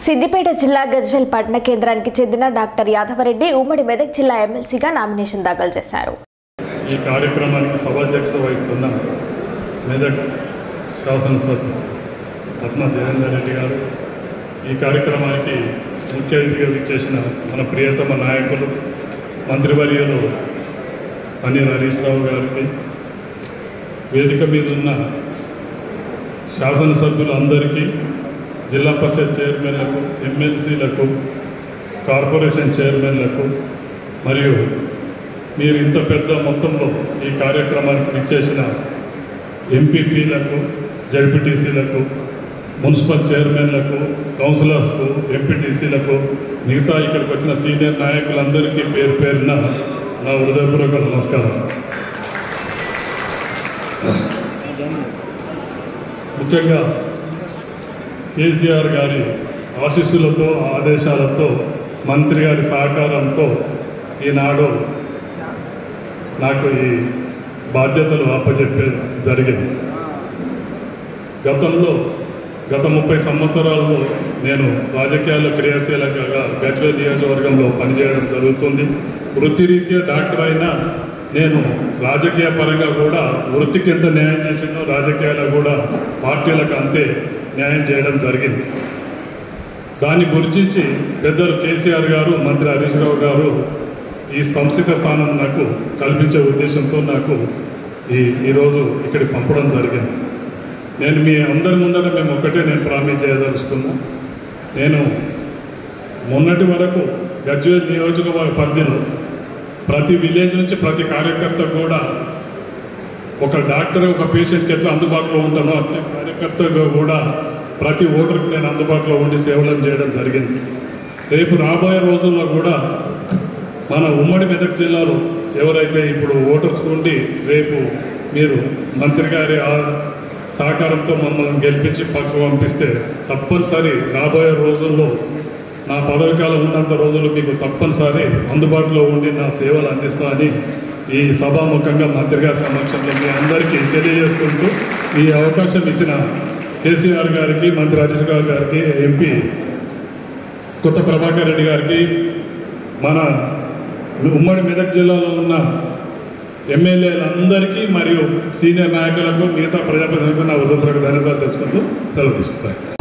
సిద్దిపేట జిల్లా గజ్వెల్ పట్టణ కేంద్రానికి చెందిన డాక్టర్ యాదవరెడ్డి ఉమ్మడి మెదక్ జిల్లా ఎమ్మెల్సీగా నామినేషన్ దాఖలు చేశారు ఈ కార్యక్రమానికి సభాధ్యక్షత వహిస్తున్న మెదక్ శాసనసభ రత్న దేవేందర్ రెడ్డి గారు ఈ కార్యక్రమానికి ముఖ్య అతిథిగా ఇచ్చేసిన మన ప్రియతమ నాయకులు మంత్రివర్యులు పన్నీర్ హరీష్ రావు గారికి వేదిక మీద ఉన్న శాసనసభ్యులందరికీ జిల్లా పరిషత్ చైర్మన్లకు ఎమ్మెల్సీలకు కార్పొరేషన్ చైర్మన్లకు మరియు మీరు ఇంత పెద్ద మొత్తంలో ఈ కార్యక్రమానికి ఇచ్చేసిన ఎంపీపీలకు జడ్పీటీసీలకు మున్సిపల్ చైర్మన్లకు కౌన్సిలర్స్కు ఎంపీటీసీలకు మిగతా ఇక్కడికి వచ్చిన సీనియర్ నాయకులందరికీ పేరు పేరున నా హృదయపూర్వక నమస్కారం ముఖ్యంగా కేసీఆర్ గారి ఆశీస్సులతో ఆదేశాలతో మంత్రి గారి సహకారంతో ఈనాడు నాకు ఈ బాధ్యతలు అప్పచెప్పే జరిగింది గతంలో గత ముప్పై సంవత్సరాల్లో నేను రాజకీయాల్లో క్రియాశీలకగా గజ్వేల్ నియోజకవర్గంలో పనిచేయడం జరుగుతుంది వృత్తిరీత్యా డాక్టర్ అయినా నేను రాజకీయ పరంగా కూడా వృత్తికి ఎంత న్యాయం చేసిందో రాజకీయాల్లో కూడా పార్టీలకు అంతే న్యాయం చేయడం జరిగింది దాన్ని గుర్తించి పెద్దలు కేసీఆర్ గారు మంత్రి హరీష్ రావు గారు ఈ సంస్థిత స్థానం నాకు కల్పించే ఉద్దేశంతో నాకు ఈ ఈరోజు ఇక్కడికి పంపడం జరిగింది నేను మీ అందరి ముందర మేము ఒక్కటే నేను ప్రామిస్ చేయదలుచుకున్నా నేను మొన్నటి వరకు గజ్వేల్ నియోజకవర్గ పరిధిలో ప్రతి విలేజ్ నుంచి ప్రతి కార్యకర్త కూడా ఒక డాక్టర్ ఒక పేషెంట్కి ఎట్లా అందుబాటులో ఉంటానో అట్లే కార్యకర్తగా కూడా ప్రతి ఓటర్కి నేను అందుబాటులో ఉండి సేవలను చేయడం జరిగింది రేపు రాబోయే రోజుల్లో కూడా మన ఉమ్మడి మెదక్ జిల్లాలో ఎవరైతే ఇప్పుడు ఓటర్స్ ఉండి రేపు మీరు మంత్రి గారి ఆ- సహకారంతో మమ్మల్ని గెలిపించి పక్కకు పంపిస్తే తప్పనిసరి రాబోయే రోజుల్లో నా పదవి కాలం ఉన్నంత రోజులు మీకు తప్పనిసరి అందుబాటులో ఉండి నా సేవలు అందిస్తానని ఈ సభాముఖంగా మంత్రి గారి సమక్షంలో మీ అందరికీ తెలియజేసుకుంటూ ఈ అవకాశం ఇచ్చిన కేసీఆర్ గారికి మంత్రి హరీష్ రావు గారికి ఎంపీ కొత్త ప్రభాకర్ రెడ్డి గారికి మన ఉమ్మడి మెదక్ జిల్లాలో ఉన్న ఎమ్మెల్యేలందరికీ మరియు సీనియర్ నాయకులకు మిగతా ప్రజాప్రతినిధులకు నా ఉదయపూర్వక ధన్యవాదాలు తెలుసుకుంటూ సెలవు తీసుకుంటాను